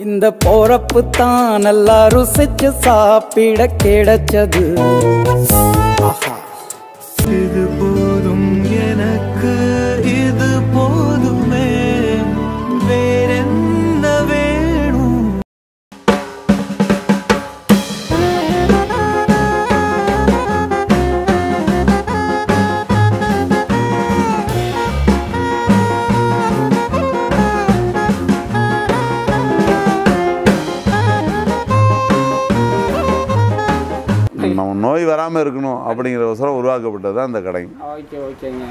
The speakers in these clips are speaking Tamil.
இந்த போறப்பு தான் நல்லா ருசிச்சு சாப்பிட கிடைச்சது ஆஹா இது போதும் எனக்கு இது போதுமே வேறென்ன வேணும் நம்ம நோய் வராமல் இருக்கணும் அப்படிங்கிறவசரம் உருவாக்கப்பட்டது தான் இந்த கடை ஓகே ஓகேங்க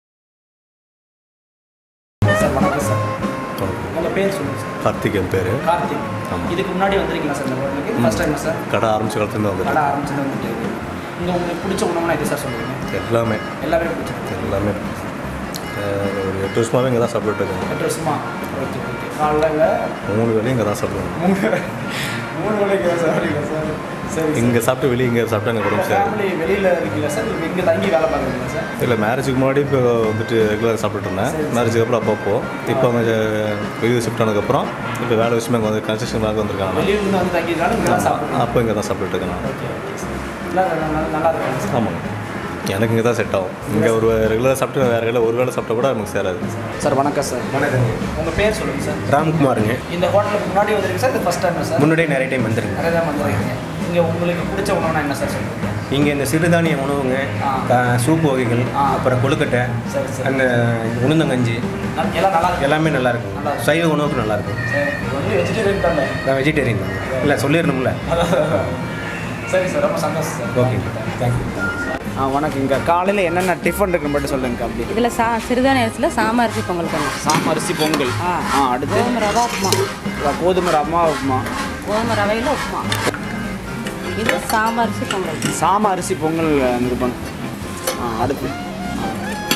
சார் வணக்கம் சார் உங்கள் பேர் சொல்லுங்கள் சார் கார்த்திக் என் பேர் கார்த்திக் இதுக்கு முன்னாடி வந்திருக்கீங்களா சார் இந்த ஹோட்டலுக்கு ஃபர்ஸ்ட் டைம் சார் கடை ஆரம்பிச்ச காலத்துலேருந்து கடை வந்துட்டு ஆரம்பிச்சது வந்துட்டு இங்கே உங்களுக்கு பிடிச்ச உணவுனா எது சார் சொல்லுவீங்க எல்லாமே எல்லாமே பிடிச்சது எல்லாமே அஹ் ஒரு எட்டு வருஷமாகவே இங்கே தான் சாப்பிட்டுட்டு இருக்கேன் எட்டு வருஷமா ஓகே ஓகே காலைல மூணு வேலையும் இங்கே தான் சாப்பிடுவோம் மூணு மூணு வேலைக்கு சாப்பிடுங்க சார் சரி இங்கே சாப்பிட்டு வெளியே இங்கே சாப்பிட்டா எனக்கு உடம்பு சரி ஃபேமிலி வெளியில் இருக்கீங்களா சார் இல்லை இங்கே தங்கி வேலை பார்க்குறீங்களா சார் இல்லை மேரேஜுக்கு முன்னாடி இப்போ வந்துட்டு ரெகுலராக சாப்பிட்டுட்டு இருந்தேன் மேரேஜுக்கு அப்புறம் அப்பப்போ இப்போ அவங்க வெளியே ஷிஃப்ட் ஆனதுக்கப்புறம் இப்போ வேலை விஷயமா இங்கே வந்து கன்ஸ்ட்ரக்ஷன் வேலை வந்திருக்காங்க வெளியூர்லேருந்து வந்து தங்கியிருந்தாலும் இங்கே தான் சாப்பிடுங்க அப்போ இங்கே தான் சாப்பிட்டுட்டு இருக்கேன் நான் ஓகே ஓகே சார் எல்லாம் நல்லா நல்லா இருக்காங்க சார் ஆமாங்க எனக்கு இங்கே தான் செட் ஆகும் இங்கே ஒரு ரெகுலராக சாப்பிட்டு வேறு வேலை ஒரு வேளை சாப்பிட்டா கூட நமக்கு சேராது சார் வணக்கம் சார் வணக்கம் உங்கள் பேர் சொல்லுங்கள் சார் ராம்குமாருங்க இந்த ஹோட்டலுக்கு முன்னாடி வந்திருக்கு சார் இது ஃபஸ்ட் டைம் சார் முன்னாடியே நிறைய டைம் வந்துருங்க நிறைய தான் வந்துருக்கீங்க இங்கே உங்களுக்கு பிடிச்ச உணவுனா என்ன சார் சொல்லுங்கள் இங்கே இந்த சிறுதானிய உணவுங்க ஆ. க- சூப் வகைகள் ஆ. அப்புறம் கொழுக்கட்டை சரி சரி அந்த உளுந்தங்கஞ்சி எல்லாம் நல்லா இருக்கு எல்லாமே நல்லா இருக்கும் நல்லா இருக்கும். சைவ உணவுக்கு நல்லா இருக்கும் சரி ஒன்லி வெஜிடேரியன் தானே நான் வெஜிடேரியன் தான் இல்லை சொல்லிடணும்ல சரி சார் ரொம்ப சந்தோஷம் சார் ஓகே தேங்க்யூ ஆ வணக்கம் இங்கே காலையில் என்னென்ன டிஃபன் இருக்குன்னு மட்டும் சொல்லுங்க அப்படி இதில் சா சிறுதானிய அரிசியில் சாம அரிசி பொங்கல் பண்ணுவோம் சாம அரிசி பொங்கல் ஆ. ஆ அடுத்து கோதுமை ரவா உப்புமா கோதுமை ரவா உப்புமா கோதுமை ரவையில் உப்புமா இது சாம அரிசி பொங்கல் சாம அரிசி பொங்கல் நிருபம் ஆ அடுத்து ஆ.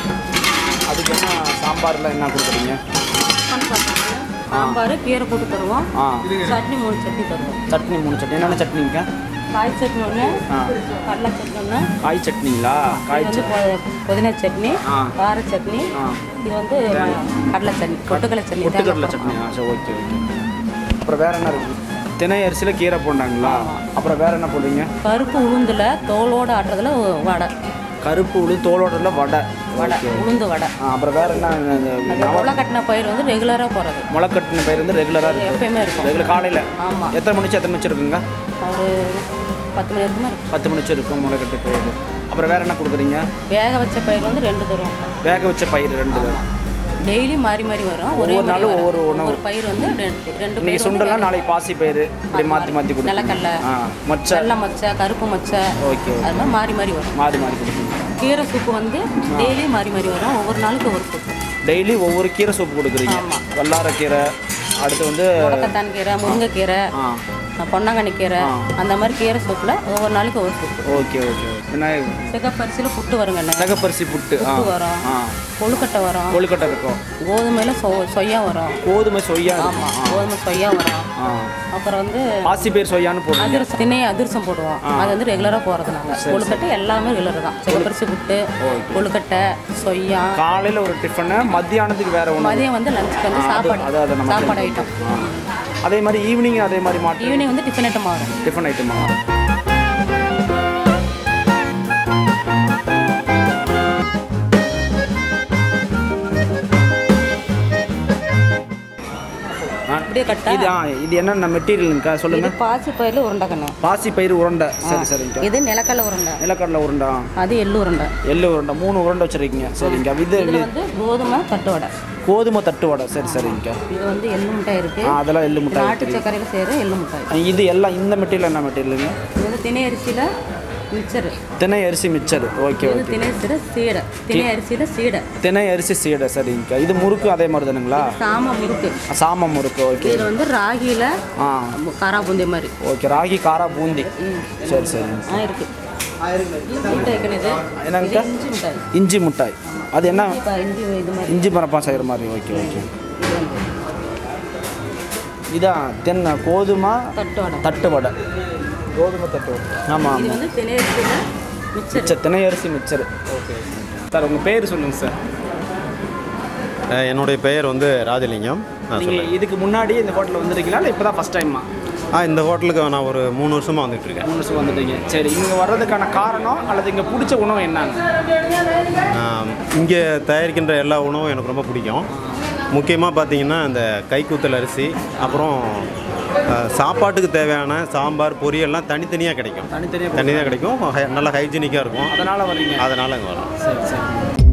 அதுக்கு என்ன சாம்பாரில் என்ன கொடுக்குறீங்க பண்ணி பார்த்தீங்கன்னா சாம்பார் கீரை போட்டு தருவோம் ஆ சட்னி மூணு சட்னி தருவோம் சட்னி மூணு சட்னி என்னென்ன சட்னிங்க காய் சட்னி ஒன்று ஆ. கடலை சட்னி ஒன்று காய் சட்னிங்களா காய் இது வந்து சட்னி பொ- புதினா சட்னி ஆ. கார சட்னி ஆ இது வந்து கடலை சட்னி பொட்டுக்கடலை சட்னி பொட்டுக்கடலை தேங்காய் சட்னி பால். ஆ சரி ஓகே ஓகே அப்புறம் வேற என்ன இருக்கு தினை அரிசியில் கீரை போண்டாங்களா அப்புறம் வேற என்ன போடுறீங்க பருப்பு உளுந்துல தோலோட ஆட்டுறதுல வடை கருப்பு உளு தோலோடல வடை வடை உளுந்து வடை ஆ, அப்புறம் வேற என்ன இந்த அந்த முளை கட்டின பயிர் வந்து ரெகுலராக போகிறது முளைக்கட்டின பயிர் வந்து ரெகுலராக இருக்கு எப்பயுமே இருக்கும் ரெகுலர் காலையில் ஆமாம் எத்தனை மணிச்சு எத்தனை மணிச்சு இருக்குங்க ஒரு பத்து மணி வரைக்கும் இருக்கும் பத்து மணிச்சு இருக்கும் முளைக்கட்டு பயிர் அப்புறம் வேற என்ன கொடுக்குறீங்க வேக வச்ச பயிர் வந்து ரெண்டு தரும் வேக வச்ச பயிர் ரெண்டு பேர் டெய்லி மாறி மாறி வரும் ஒரே ஒவ்வொரு மாதிரி நாளும் வராது. ஒவ்வொரு உணவு. ஒவ்வொரு பயிர் வந்து ரெண்டு ரெண்டு இன்னைக்கு பயிர் சுண்டல்னா வந்து நாளைக்கு பாசி பயிர் இப்படி மாற்றி மாற்றி கொடுக்கும் நிலக்கடலை ஆ மொச்சை வெள்ளை மொச்சை கருப்பு மொச்சை ஓகே அது மாதிரி மாறி மாறி வரும் மாறி மாறி கொடுக்குங்க கீரை சூப்பு வந்து டெய்லி மாறி மாறி வரும் ஒவ்வொரு நாளுக்கு ஒவ்வொரு சூப்பு டெய்லி ஒவ்வொரு கீரை சூப்பு கொடுக்குறீங்க ஆமா. வல்லாரக்கீரை அடுத்து வந்து முடக்கத்தான் கீரை முருங்கைக்கீரை ஆ பொன்னாங்கண்ணி கீரை அந்த மாதிரி கீரை சூப்பில் ஒவ்வொரு நாளைக்கு ஒவ்வொரு சூப்பு ஓகே ஓகே என்ன சிகப்பரிசியில் புட்டு வருங்க என்ன தகப்பரிசி புட்டு ஆ புட்டு வரும் ஆ கொழுக்கட்டை வரும் கொழுக்கட்டை இருக்கும் கோதுமையில் சொ சொய்யா வரும் கோதுமை சொய்யா இருக்கும். ஆமாம் கோதுமை சொய்யா வரும் ஆ அப்புறம் வந்து பாசி பயிர் சொய்யான்னு போடுறீங்க அதிரசம் திணையை அதிரசம் போடுவோம் அது வந்து ரெகுலராக போகிறது நாங்கள் கொழுக்கட்டை எல்லாமே ரெகுலர் தான் சிகப்பரிசி புட்டு கொழுக்கட்டை சொய்யா காலையில் ஒரு டிஃபனு மத்தியானத்துக்கு வேற ஒன்று மதியம் வந்து லஞ்சுக்கு வந்து சாப்பாடு அது அதை நம்ம சாப்பாடு ஐட்டம் அதே மாதிரி ஈவினிங் அதே மாதிரி மாட்டு ஈவினிங் வந்து டிஃபன் ஐட்டம் வரும் டிஃபன் ஐட்டமா அப்படியே கட்டா இது ஆ இது என்னென்ன மெட்டீரியலுங்கக்கா இது சொல்லுங்க பாசி பயிரில் உருண்டைக்கண்ணு பாசி பயிர் உருண்டை சரி சரிங்க இது நிலக்கடலை உருண்டை நிலக்கடலை உருண்டை ஆ. அது எள்ளு உருண்டை எள்ளு உருண்டை மூணு உருண்டை வச்சிருக்கீங்க சரிங்க இது இதில் வந்து கோதுமை தட்டு வடை கோதுமை தட்டு வடை சரி சரிங்க இது வந்து எள்ளு மிட்டாய் இருக்கு ஆ அதெல்லாம் எள்ளு முட்டை நாட்டு சர்க்கரையில் செய்கிற எள்ளு மிட்டாய் இது எல்லாம் இந்த மெட்டீரியல் என்ன மெட்டீரியலுங்க இது வந்து திணை அரிசியில் மிச்சர் தினை அரிசி மிச்சர் ஓகே இது வந்து ஓகே திணை அரிசியில் சீடை திணை அரிசியில் சீடை தினை அரிசி சீடை சரிங்கக்கா இது முறுக்கு அதே மாதிரி தானுங்களா சாம முறுக்கு சாம முறுக்கு ஓகே இதில் வந்து ராகியில் ஆ காரா பூந்தி மாதிரி ஓகே ராகி காரா பூந்தி சரி சரி ஆ இருக்கு இஞ்சி மிட்டாய்க்கு இது என்னங்கக்கா? இது இஞ்சி மிட்டாய் இஞ்சி மிட்டாய் அது என்ன இப்போ இஞ்சி இது மாதிரி இஞ்சி பரப்பா செய்கிற மாதிரி ஓகே ஓகே இது வந்து இதான் தென்னை கோதுமை தட்டு வடை தட்டு வடை கோதுமை தட்டு வடை ஆமாம் இது ஆமாம் வந்து திணை அரிசியில் மிச்சர் மிச்சர் தினை அரிசி மிச்சர் ஓகே சார் உங்கள் பேர் சொல்லுங்கள் சார் அஹ் என்னுடைய பெயர் வந்து ராஜலிங்கம் நீங்கள் இதுக்கு முன்னாடி இந்த ஹோட்டலில் வந்திருக்கீங்களா இல்லை இப்போ தான் ஃபஸ்ட் டைமா ஆ இந்த ஹோட்டலுக்கு நான் ஒரு மூணு வருஷமாக வந்துட்டு இருக்கேன் மூணு வருஷம் வந்துட்டீங்க சரி இங்கே வர்றதுக்கான காரணம் அல்லது இங்கே பிடிச்ச உணவு என்னன்னு இங்கே தயாரிக்கின்ற எல்லா உணவும் எனக்கு ரொம்ப பிடிக்கும் முக்கியமாக பார்த்தீங்கன்னா இந்த கைக்கூத்தல் அரிசி அப்புறம் ஆ, சாப்பாட்டுக்கு தேவையான சாம்பார் பொரியல்லாம் தனித்தனியாக கிடைக்கும் தனித்தனியாக தனியாக கிடைக்கும் ஹை- நல்லா ஹைஜீனிக்காக இருக்கும் அதனால் வர்றீங்க அதனால் அங்கே வரோம் சரி சரி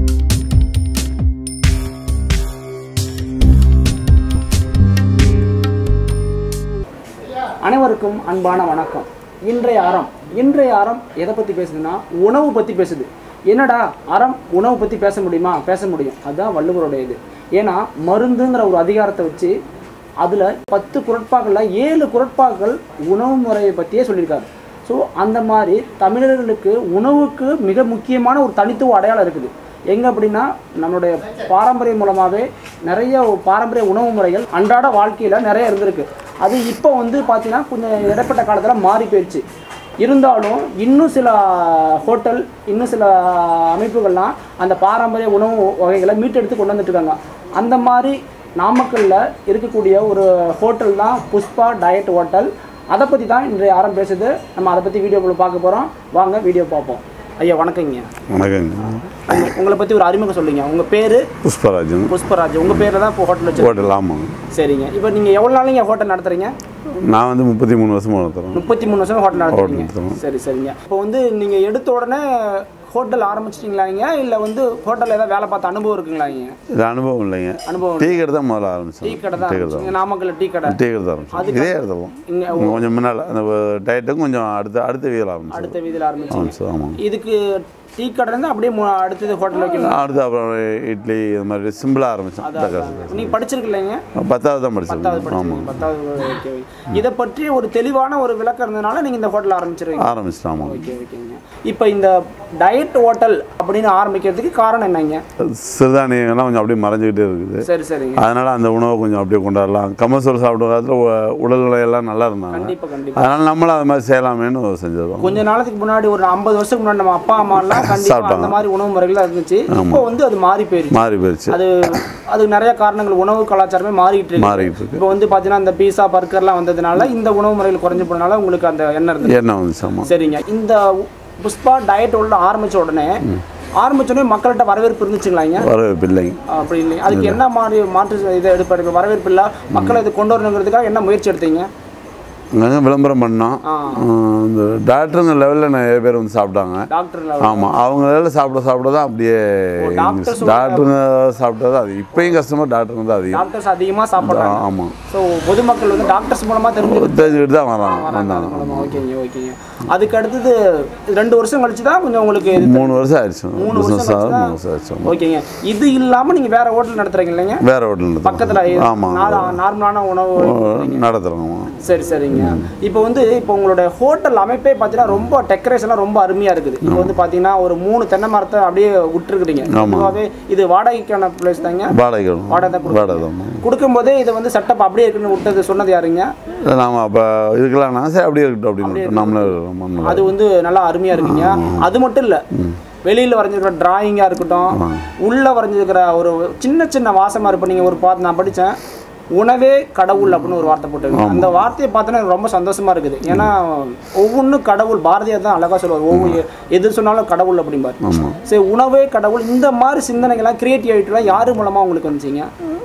அனைவருக்கும் அன்பான வணக்கம் இன்றைய அறம் இன்றைய அறம் எதை பற்றி பேசுதுன்னா உணவு பற்றி பேசுது என்னடா அறம் உணவு பற்றி பேச முடியுமா பேச முடியும் அதுதான் வள்ளுவருடைய இது ஏன்னா மருந்துங்கிற ஒரு அதிகாரத்தை வச்சு அதில் பத்து குரட்பாக்களில் ஏழு குரட்பாக்கள் உணவு முறையை பற்றியே சொல்லியிருக்காரு ஸோ அந்த மாதிரி தமிழர்களுக்கு உணவுக்கு மிக முக்கியமான ஒரு தனித்துவ அடையாளம் இருக்குது எங்கே அப்படின்னா நம்மளுடைய பாரம்பரியம் மூலமாகவே நிறைய பாரம்பரிய உணவு முறைகள் அன்றாட வாழ்க்கையில் நிறைய இருந்திருக்கு அது இப்போ வந்து பார்த்தீங்கன்னா கொஞ்சம் இடைப்பட்ட காலத்தில் மாறி போயிடுச்சு இருந்தாலும் இன்னும் சில ஹோட்டல் இன்னும் சில அமைப்புகள்லாம் அந்த பாரம்பரிய உணவு வகைகளை மீட்டெடுத்து கொண்டு வந்துட்டு இருக்காங்க அந்த மாதிரி நாமக்கல்ல இருக்கக்கூடிய ஒரு ஹோட்டல் தான் புஷ்பா டயட் ஹோட்டல் அதை பற்றி தான் இன்றைய ஆரம் பேசுது நம்ம அதை பற்றி வீடியோக்குள்ள பார்க்க போகிறோம் வாங்க வீடியோ பார்ப்போம் ஐயா வணக்கங்க வணக்கங்க உங்க- உங்களை பற்றி ஒரு அறிமுகம் சொல்லுங்க உங்கள் பேர் புஷ்பராஜன் புஷ்பராஜ் உங்கள் பேரில் தான் இப்போ ஹோட்டல் வச்சு ஹோட்டல் ஆமாங்க சரிங்க இப்போ நீங்கள் எவ்வளோ நாளைங்க ஹோட்டல் நடத்துறீங்க நான் வந்து முப்பத்தி மூணு வருஷமாக நடத்துகிறேன் முப்பத்தி மூணு வருஷம் ஹோட்டல் நடத்துறீங்க நடத்துறோம். சரி சரிங்க இப்போ வந்து நீங்கள் எடுத்த உடனே ஹோட்டல் ஆரம்பிச்சிட்டிங்களாங்க இல்லை வந்து ஹோட்டலில் ஏதாவது வேலை பார்த்த அனுபவம் இருக்குங்களாங்க இது அனுபவம் இல்லைங்க அனுபவம் டீ கடை தான் முதல்ல டீ ஆரம்பிச்சோம் கடை தான் டீ கடை ஆரம்பிச்சீங்க. நாமக்கல்ல டீ கடை டீ கடை தான் ஆரம்பிச்சோம் இதே இடத்துல தான் இங்கே இங்க கொஞ்சம் முன்னால் அந்த டயட்டுக்கும் கொஞ்சம் அடுத்த அடுத்த வீதியில் ஆரம்பிச்சோம் அடுத்த வீதியில் ஆரம்பிச்சீங்க ஆரம்பிச்சோம் ஆமாங்க இதுக்கு டீ கடை இருந்து அப்படியே மு- அடுத்தது ஹோட்டல் வைக்கணும் அடுத்து அப்புறம் இட்லி இது மாதிரி சிம்பிளாக ஆரம்பித்தோம் நீங்கள் படிச்சிருக்கீங்க பத்தாவது தான் பத்தாவது படிச்சிருக்கேன் படிச்சிருக்கீங்க ஆமாம் பத்தாவது ஓகே ஓகே இதை பற்றி ஒரு தெளிவான ஒரு விளக்கம் இருந்ததுனால நீங்கள் இந்த ஹோட்டல் ஆரம்பிச்சிருவீங்க ஆரம்பிச்சிட்டோம் ஆமாம் ஓகே ஓகேங்க இப்போ இந்த டயட் ஹோட்டல் அப்படின்னு ஆரம்பிக்கிறதுக்கு காரணம் என்னங்க சிறுதானியங்கள்லாம் கொஞ்சம் அப்படியே மறைஞ்சிக்கிட்டே இருக்குது சரி சரிங்க அதனால் அந்த உணவை கொஞ்சம் அப்படியே கொண்டாடலாம் கமர்சோல் சாப்பிட்ற காலத்தில் உடல்நிலை எல்லாம் நல்லா இருந்தாங்க கண்டிப்பாக கண்டிப்பாக அதனால் நம்மளும் அது மாதிரி செய்யலாமேன்னு செஞ்சது கொஞ்ச நாளைக்கு முன்னாடி ஒரு ஐம்பது வருஷத்துக்கு முன்னாடி நம்ம அப்பா அம்மா எல்லாம் கண்டிப்பா சாப்பிட்டாங்க. அந்த மாதிரி உணவு முறைகள் இருந்துச்சு இப்போ வந்து அது மாறி போயிருச்சு மாறி போயிடுச்சு அது அதுக்கு நிறைய காரணங்கள் உணவு கலாச்சாரமே மாறிட்டு இருக்கு மாறிட்டு இருக்கு இப்போ வந்து பார்த்தீங்கன்னா இந்த பீஸா பர்கர்லாம் வந்ததுனால இந்த உணவு முறைகள் குறைஞ்சு போனனால உங்களுக்கு அந்த எண்ணம் இருந்தது என்ன வந்துச்சு ஆமாம் சரிங்க இந்த புஷ்பா டயட் உள்ள ஆரம்பிச்ச உடனே ஆரம்பிச்ச உடனே மக்கள்கிட்ட வரவேற்பு இருந்துச்சுங்களாங்க வரவேற்பு இல்லைங்க அப்படி இல்லை அதுக்கு என்ன மாதிரி மாற்று இதை எடுப்பாரு வரவேற்பு இல்லை மக்களை இது கொண்டு வரணுங்கிறதுக்காக என்ன முயற்சி எடுத்தீங்க அங்கங்கே விளம்பரம் பண்ணோம் ஆ. ஆஹ் இந்த டாக்டருங்க லெவலில் நிறைய பேர் வந்து சாப்பிட்டாங்க டாக்டர்ல ஆமாம் அவங்க லெவலில் சாப்பிட சாப்பிட தான் அப்படியே doctors டாக்டருங்க சாப்பிட்டா தான் அது இப்பயும் கஸ்டமர் டாக்டருங்க தான் அதிகம் டாக்டர்ஸ் அதிகமாக சாப்பிட்றாங்க ஆமாம் ஸோ பொதுமக்கள் வந்து டாக்டர்ஸ் மூலமாக தெரிஞ்சு தெரிஞ்சுக்கிட்டு தான் வராங்க வந்தாங்க மூலமா ஓகேங்க ஓகேங்க அதுக்கு அடுத்தது ரெண்டு வருஷம் கழிச்சு தான் கொஞ்சம் உங்களுக்கு இது- மூணு வருஷம் ஆயிடுச்சு மூணு பிஸ்னஸ் வருஷம் ஆகுது கழிச்சு மூணு வருஷம் ஆயிடுச்சு ஆமாம். ஓகேங்க இது இல்லாமல் நீங்கள் வேற ஹோட்டல் நடத்துறீங்க இல்லைங்க வேற ஹோட்டல் பக்கத்தில் ஆமாம் நார்மலான உணவு நடத்துகிறோம் ஆமாம் சரி சரிங்க இப்போ வந்து இப்போ உங்களோட ஹோட்டல் அமைப்பே பார்த்தீங்கன்னா ரொம்ப டெக்கரேஷன்லாம் ரொம்ப அருமையாக இருக்குது இப்போ வந்து பார்த்தீங்கன்னா ஒரு மூணு தென்னை மரத்தை அப்படியே விட்டுருக்குறீங்க ஆமா. பொதுவாகவே இது வாடகைக்கான பிளேஸ் தாங்க வாடகை வாடகை தான் கொடுக்குறீங்க. வாடகை தான் கொடுக்கும்போதே இதை வந்து செட்டப் அப்படியே இருக்குன்னு விட்டது சொன்னது யாருங்க நாம் அப்போ இதுக்கெல்லாம் நான் சரி அப்படியே இருக்கட்டும் அப்படின்னு நம்மளே நம்மளே அது வந்து நல்லா அருமையா இருக்குங்க அது மட்டும் இல்ல வெளியில வரைஞ்சிருக்கிற டிராயிங்கா இருக்கட்டும் உள்ள வரைஞ்சிருக்கிற ஒரு சின்ன சின்ன வாசமா இருப்ப நீங்க ஒரு பார்த்து நான் படிச்சேன் உணவே கடவுள் அப்படின்னு ஒரு வார்த்தை போட்டு அந்த வார்த்தையை பார்த்தோன்னா எனக்கு ரொம்ப சந்தோஷமா இருக்குது ஏன்னா ஒவ்வொன்றும் கடவுள் பாரதியார் தான் அழகா சொல்லுவார் ஒவ்வொரு எது சொன்னாலும் கடவுள் அப்படிம்பாரு ஆமாம் சரி உணவே கடவுள் இந்த மாதிரி சிந்தனைகள்லாம் கிரியேட்டிவிட்டிலாம் யாரு மூலமா உங்களுக்கு வந்துச்சிங்க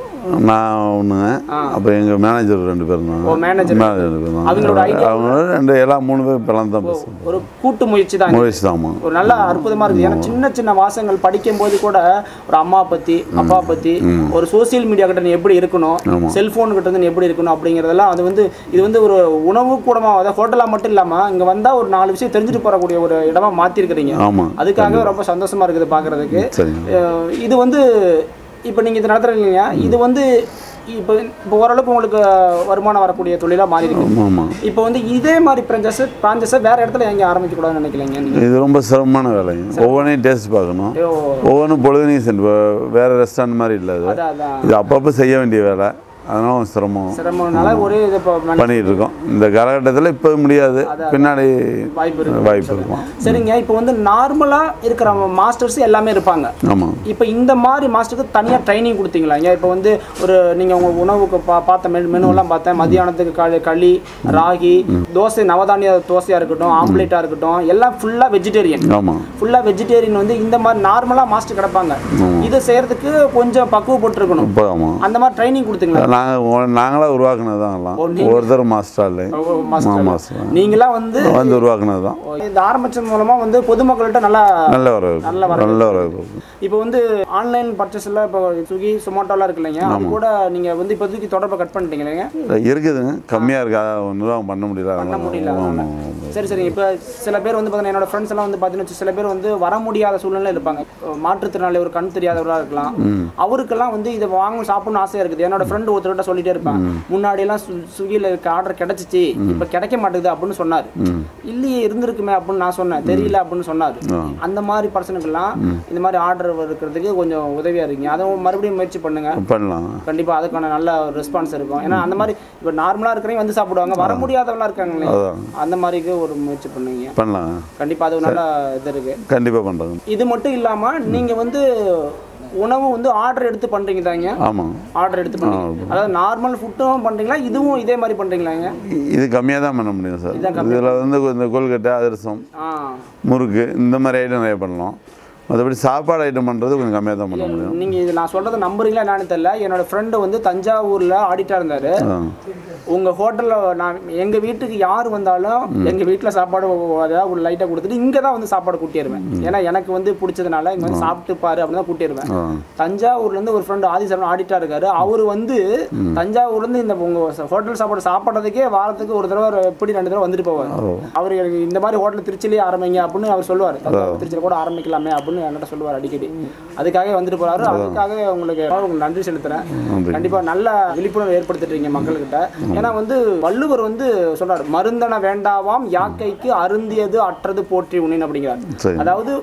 நான் ஒன்றுங்க அப்புறம் எங்கள் மேனேஜர் ரெண்டு பேர் ஓ, manager. மேனேஜர் ரெண்டு பேர் அவங்களோட idea- அவங்க ரெண்டு எல்லாம் மூணு பேர் பிளந்து தான் பேசுவோம் ஒரு கூட்டு முயற்சி தான் முயற்சி தான் ஆமாம் ஒரு நல்ல அற்புதமா இருக்குது ஏன்னா சின்ன சின்ன வாசகங்கள் படிக்கும் போது கூட ஒரு அம்மா பத்தி அப்பா பத்தி ஒரு சோசியல் மீடியா கிட்ட நீ எப்படி இருக்கணும் செல்போன் கிட்ட இருந்து நீ எப்படி இருக்கணும் அப்படிங்கறதெல்லாம் அது வந்து இது வந்து ஒரு உணவு கூடமா அதாவது ஹோட்டலா மட்டும் இல்லாம இங்க வந்தா ஒரு நாலு விஷயம் தெரிஞ்சுட்டு போறக்கூடிய ஒரு இடமா மாத்திருக்கிறீங்க ஆமாம் அதுக்காகவே ரொம்ப சந்தோஷமா இருக்குது பாக்குறதுக்கு சரிங்க அஹ் இது வந்து இப்போ நீங்க இது நடத்துறீங்க இது வந்து இப்போ இப்போ ஓரளவுக்கு உங்களுக்கு வருமானம் வரக்கூடிய தொழிலா மாறி இருக்கு ஆமாம் ஆமாம் இப்போ வந்து இதே மாதிரி பிரான்சஸ் பிரான்சஸை வேற இடத்துல எங்க ஆரம்பிக்க கூடாதுன்னு நினைக்கலங்க நீங்க இது ரொம்ப சிரமமான வேலைங்க ஒவ்வொன்றையும் டேஸ்ட் பார்க்கணும் ஐயோ, ஒவ்வொன்றும் பொழுதுனையும் சென்று வேறு ரெஸ்டாரண்ட் மாதிரி இல்லை அது அதான் அதான் இது அப்பப்போ செய்ய வேண்டிய வேலை அதனால கொஞ்சம் சிரமம் சிரமம்னால ஒரே இது இப்போ பண்ணிட்டு இருக்கோம் இந்த காலகட்டத்தில் இப்போ முடியாது பின்னாடி வாய்ப்பு இருக்கு வாய்ப்பு இருக்கும் சரிங்க இப்போ வந்து நார்மலாக இருக்கிற மாஸ்டர்ஸ் எல்லாமே இருப்பாங்க ஆமாம் இப்போ இந்த மாதிரி மாஸ்டருக்கு தனியாக ட்ரைனிங் கொடுத்தீங்களாங்க இப்போ வந்து ஒரு நீங்கள் உங்கள் உணவுக்கு பா பார்த்த மெனு மெனுவெல்லாம் பார்த்தேன் மதியானத்துக்கு களி களி ராகி தோசை நவதானிய தோசையாக இருக்கட்டும் ஆம்லேட்டாக இருக்கட்டும் எல்லாம் ஃபுல்லாக வெஜிடேரியன் ஆமாம் ஃபுல்லாக வெஜிடேரியன் வந்து இந்த மாதிரி நார்மலாக மாஸ்டர் கிடப்பாங்க இதை செய்கிறதுக்கு கொஞ்சம் பக்குவப்பட்டிருக்கணும் இப்போ ஆமாம் அந்த மாதிரி ட்ரைனிங் கொடுத்தீங்களா நாங்கள் நாங்களாக உருவாக்குனது தான் எல்லாம் ஓ, நீங்க- ஒருத்தர் மாஸ்டர் இல்லை மாஸ்டர் மாஸ்டர் நீங்களா வந்து வந்து உருவாக்குனது தான் இந்த ஆரம்பிச்சது மூலமா வந்து பொதுமக்கள்கிட்ட நல்லா நல்ல வரவு நல்ல வரவேற்பு. நல்ல வரவு இப்போ வந்து ஆன்லைன் பர்ச்சேஸ்ல இப்போ ஸ்விக்கி சொமாட்டோலாம் இருக்கு இல்லைங்க அது கூட நீங்க வந்து இப்போதைக்கு தொடர்பை கட் பண்ணிட்டீங்க இல்லைங்க இருக்குதுங்க கம்மியாக இருக்கா நிர்வாகம் பண்ண முடியல பண்ண முடியல ஆமாம் அதனால. சரி சரி இப்போ சில பேர் வந்து பார்த்தீங்கன்னா என்னோட ஃப்ரெண்ட்ஸ் எல்லாம் வந்து பார்த்தீங்கன்னா சில பேர் வந்து வர முடியாத சூழ்நிலை இருப்பாங்க மாற்றுத்திறனாளி ஒரு கண் தெரியாதவராக இருக்கலாம் அவருக்கெல்லாம் வந்து இதை வாங்கணும் சாப்பிடணும் ஆசையாக இருக்குது என்னோட ஃப்ரெண்டு ஒருத்தர்கிட்ட சொல்லிட்டே இருப்பேன் முன்னாடி எல்லாம் ஸ்வி- ஸ்விக்கியில் இருக்க ஆர்டர் கிடைச்சிச்சு இப்போ கிடைக்க மாட்டேங்குது அப்படின்னு சொன்னார் இல்லையே இருந்திருக்குமே அப்படின்னு நான் சொன்னேன் தெரியல அப்படின்னு சொன்னார் அந்த மாதிரி பர்சனுக்கெல்லாம் இந்த மாதிரி ஆர்டர் இருக்கிறதுக்கு கொஞ்சம் உதவியாக இருக்கீங்க அதை மறுபடியும் முயற்சி பண்ணுங்க பண்ணலாம் கண்டிப்பா அதுக்கான நல்ல ரெஸ்பான்ஸ் இருக்கும் ஏன்னா அந்த மாதிரி இப்போ நார்மலா இருக்கிறவங்க வந்து சாப்பிடுவாங்க வர முடியாதவங்களா இருக்காங்க இல்லையா? அதான். அந்த மாதிரிக்கு ஒரு முயற்சி பண்ணுவீங்க பண்ணலாம் கண்டிப்பா அது ஒரு நல்ல இது இருக்கு கண்டிப்பாக பண்ணுறாங்க இது மட்டும் இல்லாம நீங்க வந்து உணவு வந்து ஆர்டர் எடுத்து பண்றீங்க தாங்க ஆமாம் ஆர்டர் எடுத்து பண்றீங்க அதாவது நார்மல் ஃபுட்டும் பண்றீங்களா இதுவும் இதே மாதிரி பண்றீங்களாங்க இது கம்மியாக தான் பண்ண முடியும் சார் இதான் இதில் வந்து இந்த கொல்கட்டை அதிரசம் ஆ முறுக்கு இந்த மாதிரி ஐட்டம் நிறைய பண்ணலாம் மற்றபடி சாப்பாடு ஐட்டம் பண்ணுறது கொஞ்சம் கம்மியாக தான் பண்ண முடியும் நீங்க இது நான் சொல்றதை நம்புறீங்களா என்னன்னு தெரியல என்னோட ஃப்ரெண்டு வந்து தஞ்சாவூர்ல ஆடிட்டா இருந்தாரு ஆ உங்க ஹோட்டல்ல நான் எங்க வீட்டுக்கு யார் வந்தாலும் எங்க வீட்டுல சாப்பாடு அதாவது ஒரு லைட்டா கொடுத்துட்டு இங்க தான் வந்து சாப்பாடு கூட்டிடுவேன் ஏன்னா எனக்கு வந்து பிடிச்சதுனால இங்க வந்து சாப்பிட்டு பாரு அப்படின்னு தான் கூட்டிடுவேன் ஆ தஞ்சாவூர்ல இருந்து ஒரு ஃப்ரெண்ட் ஆதிசரன் ஆடிட்டா இருக்காரு அவர் வந்து தஞ்சாவூர்ல இருந்து இந்த உங்க ஹோட்டல் சாப்பாடு சாப்பிட்றதுக்கே வாரத்துக்கு ஒரு தடவை ஒரு எப்படி ரெண்டு தடவை வந்துட்டு போவார் அவர் எனக்கு இந்த மாதிரி ஹோட்டல் திருச்சிலேயே ஆரம்பிங்க அப்படின்னு அவர் சொல்லுவார் திருச்சியில கூட ஆரம்பிக்கலாமே அப்படின்னு என்கிட்ட சொல்லுவார் அடிக்கடி அதுக்காக வந்துட்டு போறாரு அதுக்காக உங்களுக்கு உங்களுக்கு நன்றி செலுத்துறேன் நன்றி. கண்டிப்பா நல்ல விழிப்புணர்வு ஏற்படுத்திட்டீங்க மக்கள்கிட்ட ஏன்னா வந்து வள்ளுவர் வந்து சொல்றாரு மருந்தன வேண்டாவாம் யாக்கைக்கு அருந்தியது அற்றது போற்றி உண்ணின் அப்படிங்கிறார் சரி. அதாவது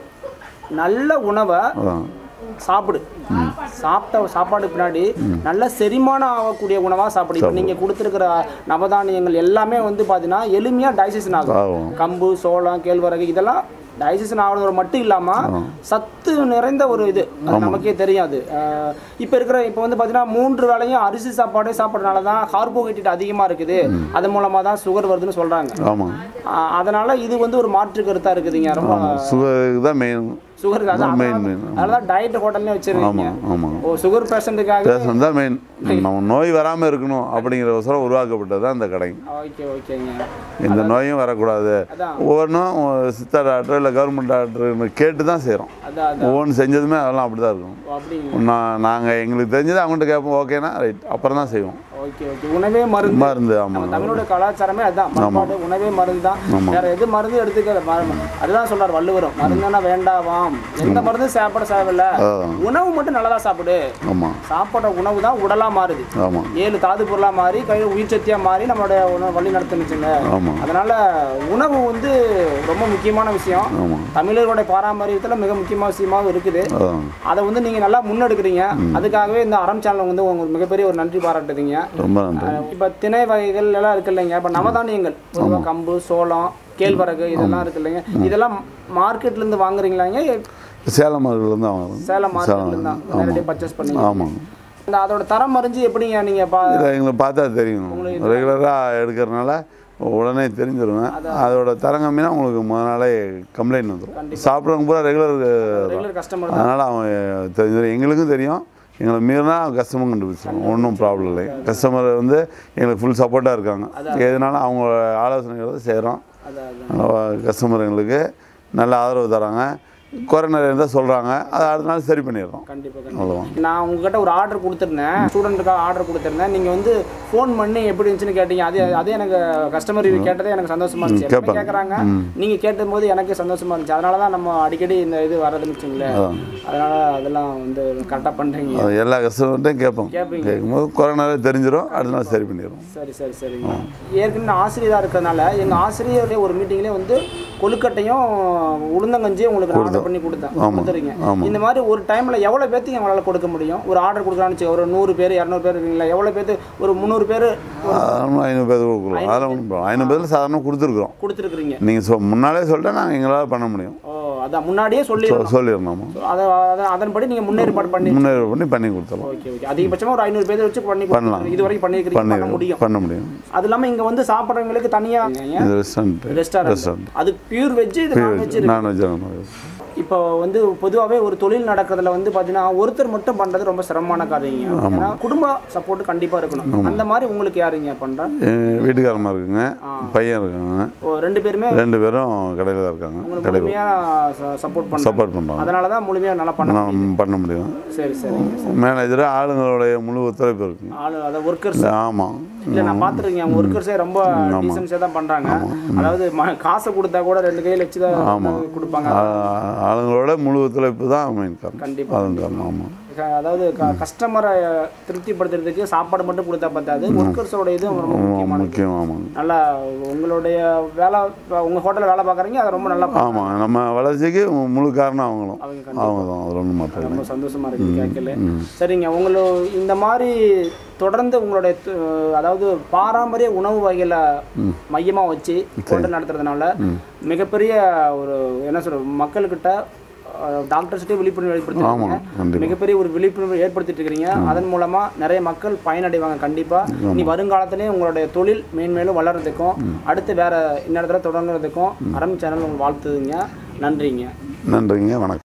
நல்ல உணவை அதான் சாப்பிடு சாப்பிட்ட சாப்பாடு பின்னாடி நல்ல செரிமானம் ஆகக்கூடிய உணவா சாப்பிடு இப்போ நீங்க கொடுத்துருக்கிற நவதானியங்கள் எல்லாமே வந்து பார்த்தீங்கன்னா எளிமையா டைஜஷன் ஆகும் ஆகும். கம்பு சோளம் கேழ்வரகு இதெல்லாம் டைஜஷன் ஆகுறது மட்டும் இல்லாம சத்து நிறைந்த ஒரு இது அது நமக்கே தெரியாது அஹ் இப்ப இருக்கிற இப்போ வந்து பார்த்தீங்கன்னா மூன்று வேளையும் அரிசி சாப்பாடே சாப்பிட்றதுனால தான் கார்போஹைட்ரேட் அதிகமா இருக்குது அது மூலமா தான் சுகர் வருதுன்னு சொல்றாங்க ஆமாம் அஹ் அதனால இது வந்து ஒரு மாற்று கருத்தா இருக்குதுங்க ரொம்ப சுகருக்கு தான் மெயின் சுகர் main, main. அதனால தான் டயட் ஹோட்டல்லே வச்சிருக்கீங்க ஆமாம் ஆமாம் ஓ சுகர் பேஷண்ட்டுக்காக பேஷண்ட் தான் மெயின் நம்ம நோய் வராமல் இருக்கணும் அப்படிங்கிறவசரம் உருவாக்கப்பட்டது தான் இந்த கடை ஓகே ஓகேங்க இந்த நோயும் வரக்கூடாது அதான். ஒவ்வொன்றும் சித்தா டாக்டர் இல்லை கவர்மெண்ட் டாக்டர் கேட்டு தான் செய்கிறோம் அதான் அதான் ஒவ்வொன்று செஞ்சதுமே அதெல்லாம் அப்படி தான் இருக்கும் ஓ, அப்படிங்க நான் நாங்கள் எங்களுக்கு தெரிஞ்சது அவங்கள்ட்ட கேட்போம் ஓகேனா ரைட் அப்புறம் தான் செய்வோம் ஓகே ஓகே உணவே மருந்து மருந்து நம்ம ஆமாம் தமிழோட கலாச்சாரமே அதான் பண்பாடு உணவே மருந்து தான் வேற எது மருந்து எடுத்துக்கிற ம- அதுதான் சொல்றார் வள்ளுவரும் மருந்துனா வேண்டாவாம் எந்த மருந்தும் சாப்பிட தேவையில்ல உணவு மட்டும் நல்லதா சாப்பிடு ஆமாம் சாப்பிட்ற உணவு தான் உடலா மாறுது ஆமாம் ஏழு தாது பொருளா மாறி கை உயிர் சக்தியா மாறி நம்மளுடைய உணவு வழி நடத்துனுச்சுங்க ஆமாம் அதனால உணவு வந்து ரொம்ப முக்கியமான விஷயம் ஆமாம் தமிழர்களுடைய பாரம்பரியத்துல மிக முக்கியமான விஷயமாவும் இருக்குது அதான் அதை வந்து நீங்க நல்லா முன்னெடுக்கிறீங்க அதுக்காகவே இந்த அறம் சேனல் வந்து உங்களுக்கு மிகப்பெரிய ஒரு நன்றி பாராட்டுதுங்க ரொம்ப நன்றி அஹ் இப்ப திணை வகைகள் எல்லாம் இருக்கு இல்லைங்க இப்ப நவதானியங்கள் பொதுவா கம்பு சோளம் கேழ்வரகு இதெல்லாம் இருக்கு இல்லைங்க இதெல்லாம் மார்க்கெட்ல இருந்து வாங்குறீங்களாங்க சேலம் மார்க்கெட்லேருந்து தான் வாங்குறோம் சேலம் மார்க்கெட்ல இருந்தா நேரடியாக பர்ச்சேஸ் பண்ணீங்க ஆமாம் இந்த அதோட தரம் அறிஞ்சு எப்படிங்க நீங்க பா இதை எங்களுக்கு பார்த்தா தெரியும் ரெகுலராக எடுக்கிறனால உடனே தெரிஞ்சிருங்க அதோட தரம் கம்மினா உங்களுக்கு முத நாளே கம்ப்ளைண்ட் வந்துடும் சாப்பிட்றவங்க பூரா ரெகுலர் ரெகுலர் கஸ்டமர் அதனால் அவன் தெரிஞ்சிடும் எங்களுக்கும் தெரியும் எங்களை மீறினா கஸ்டமர் கண்டுபிடிச்சிடும் ஒன்றும் ப்ராப்ளம் இல்லை கஸ்டமர் வந்து எங்களுக்கு ஃபுல் சப்போர்ட்டாக இருக்காங்க எதுனாலும் அவங்க ஆலோசனைகளை செய்கிறோம் அதான் கஸ்டமர் எங்களுக்கு நல்ல ஆதரவு தராங்க குறை நிறைய இருந்தால் சொல்கிறாங்க அதை அடுத்த நாள் சரி பண்ணிடுறோம் கண்டிப்பா அவ்வளோதான் கண்டிப்பா நான் உங்ககிட்ட ஒரு ஆர்டர் கொடுத்துருந்தேன் ஸ்டூடெண்ட்டுக்காக ஆர்டர் கொடுத்துருந்தேன் நீங்க வந்து ஃபோன் பண்ணி எப்படி இருந்துச்சுன்னு கேட்டீங்க அது அது எனக்கு கஸ்டமர் ரிவ்யூ கேட்டதே எனக்கு சந்தோஷமா இருந்துச்சு எல்லாமே கேட்பாங்க. கேட்குறாங்க நீங்க கேட்டபோது எனக்கே சந்தோஷமா இருந்துச்சு அதனால தான் நம்ம அடிக்கடி இந்த இது வரதுன்னு வச்சுங்களேன் அதனால அதெல்லாம் வந்து கரெக்டாக பண்றீங்க அது எல்லா கஸ்டமர்கிட்டையும் கேட்போம் கேட்பீங்க. கேட்கும்போது குறை நிறைய தெரிஞ்சிடும் அடுத்த நாள் சரி பண்ணிடுறோம் சரி சரி சரிங்க ஏற்கனவே நான் ஆசிரியராக இருக்கிறதுனால எங்கள் ஆசிரியருடைய ஒரு மீட்டிங்லேயே வந்து கொழுக்கட்டையும் உளுந்தங்கஞ்சியும் உங்களுக்கு நான் order ஆர்டர் பண்ணி கொடுத்தேன் ஆமாம். கொடுத்துறீங்க ஆமாம். இந்த மாதிரி ஒரு டைம்ல எவ்வளவு பேத்துக்கு உங்களால கொடுக்க முடியும் ஒரு ஆர்டர் கொடுக்கலாம்னு வச்சுக்கோ, ஒரு நூறு பேர் இரநூறு பேர் இருக்கீங்களா எவ்வளவு பேத்து ஒரு முந்நூறு பேர் அதெல்லாம் ஐநூறு பேர் கொடுக்கலாம் அதெல்லாம் ஒன்றும் problem. ஐநூறு பேர் சாதாரண கொடுத்துருக்குறோம் கொடுத்துருக்குறீங்க நீங்கள் சொ முன்னாலே சொல்லிட்டா நாங்கள் எங்களால் பண்ண முடியும் ஓ அதான் முன்னாடியே சொல்லி சொ- சொல்லிடணும் அதை அதை- அதன்படி நீங்க முன்னேற்பாடு பண்ணி முன்னேறி பண்ணி பண்ணி கொடுத்துடலாம் ஓகே ஓகே அதிகபட்சமா ஒரு ஐநூறு பேர் வச்சு பண்ணி பண்ணலாம். இது வரைக்கும் பண்ணிருக்கீங்க பண்ண பண்ணி முடியும் பண்ண முடியும் அது இல்லாம இங்க வந்து சாப்பிட்றவங்களுக்கு தனியா இது ரெஸ்டாரண்ட் ரெஸ்டாரண்ட் ரெஸ்டாரண்ட் அது பியூர் வெஜ் இது நான்வெஜ் இருக்கு நான்வெஜ் இப்போ வந்து பொதுவாகவே ஒரு தொழில் நடக்கிறதுல வந்து பார்த்தீங்கன்னா ஒருத்தர் மட்டும் பண்றது ரொம்ப சிரமமான காரியங்க ஏன்னா குடும்ப சப்போர்ட் கண்டிப்பா இருக்கணும் அந்த மாதிரி உங்களுக்கு யாருங்க பண்றா வீட்டுக்காரமாக இருக்குங்க பையன் இருக்காங்க ஓ ரெண்டு பேருமே ரெண்டு பேரும் கடையில் தான் இருக்காங்க உங்களுக்கு கடையில் முழுமையா சப்போர்ட் பண்ண சப்போர்ட் பண்ணுறாங்க அதனால தான் முழுமையா நல்லா பண்ண நான் பண்ண முடியும் சரி சரிங்க மேனேஜர் ஆளுங்களுடைய முழு ஒத்துழைப்பு இருக்குங்க ஆளு அதாவது ஒர்க்கர்ஸ் ஆமாம் இல்ல நான் பார்த்துருக்கேன் அவங்க ஒர்க்கர்ஸே ரொம்ப டீசன்ஸாக தான் பண்றாங்க அதாவது ம- காசை கொடுத்தா கூட ரெண்டு கையில் வச்சு தான் கொடுப்பாங்க ஆளுங்களோட முழு ஒத்துழைப்பு தான் மெயின் காரணம் கண்டிப்பா. அதுவும் காரணம் ஆமாம் க- அதாவது கஸ்டமரை திருப்திப்படுத்துறதுக்கு சாப்பாடு மட்டும் கொடுத்தா பத்தாது ஒர்க்கர்ஸோட இது ரொம்ப முக்கியமானது முக்கியம் ஆமாங்க நல்லா உங்களுடைய வேலை உங்க ஹோட்டலில் வேலை பார்க்குறீங்க அதை ரொம்ப நல்லா பா- ஆமாம் நம்ம வளர்ச்சிக்கு முழு காரணம் அவங்களும் அவங்க கண்டிப்பா. அவங்க தான் அது ஒன்றும் மாற்றம் ரொம்ப இல்லை சந்தோஷமா இருக்கு கேட்கல சரிங்க உங்களோ இந்த மாதிரி தொடர்ந்து உங்களுடைய து- அதாவது பாரம்பரிய உணவு வகைகளை மையமா வச்சு ஹோட்டல் நடத்துறதுனால மிகப்பெரிய ஒரு என்ன சொல்ற மக்கள்கிட்ட டாக்டர்ஸ்கிட்டே விழிப்புணர்வு ஏற்படுத்திருக்கீங்க ஆமாம் கண்டிப்பாக மிகப்பெரிய ஒரு விழிப்புணர்வு ஏற்படுத்திட்டு இருக்கிறீங்க அதன் மூலமா நிறைய மக்கள் பயனடைவாங்க கண்டிப்பா இனி வருங்காலத்திலேயே உங்களுடைய தொழில் மேன்மேலும் வளர்றதுக்கும் அடுத்து வேற இன்னொரு தடவை தொடங்குறதுக்கும் அரம் சேனல் உங்களுக்கு வாழ்த்துதுங்க நன்றிங்க நன்றிங்க வணக்கம்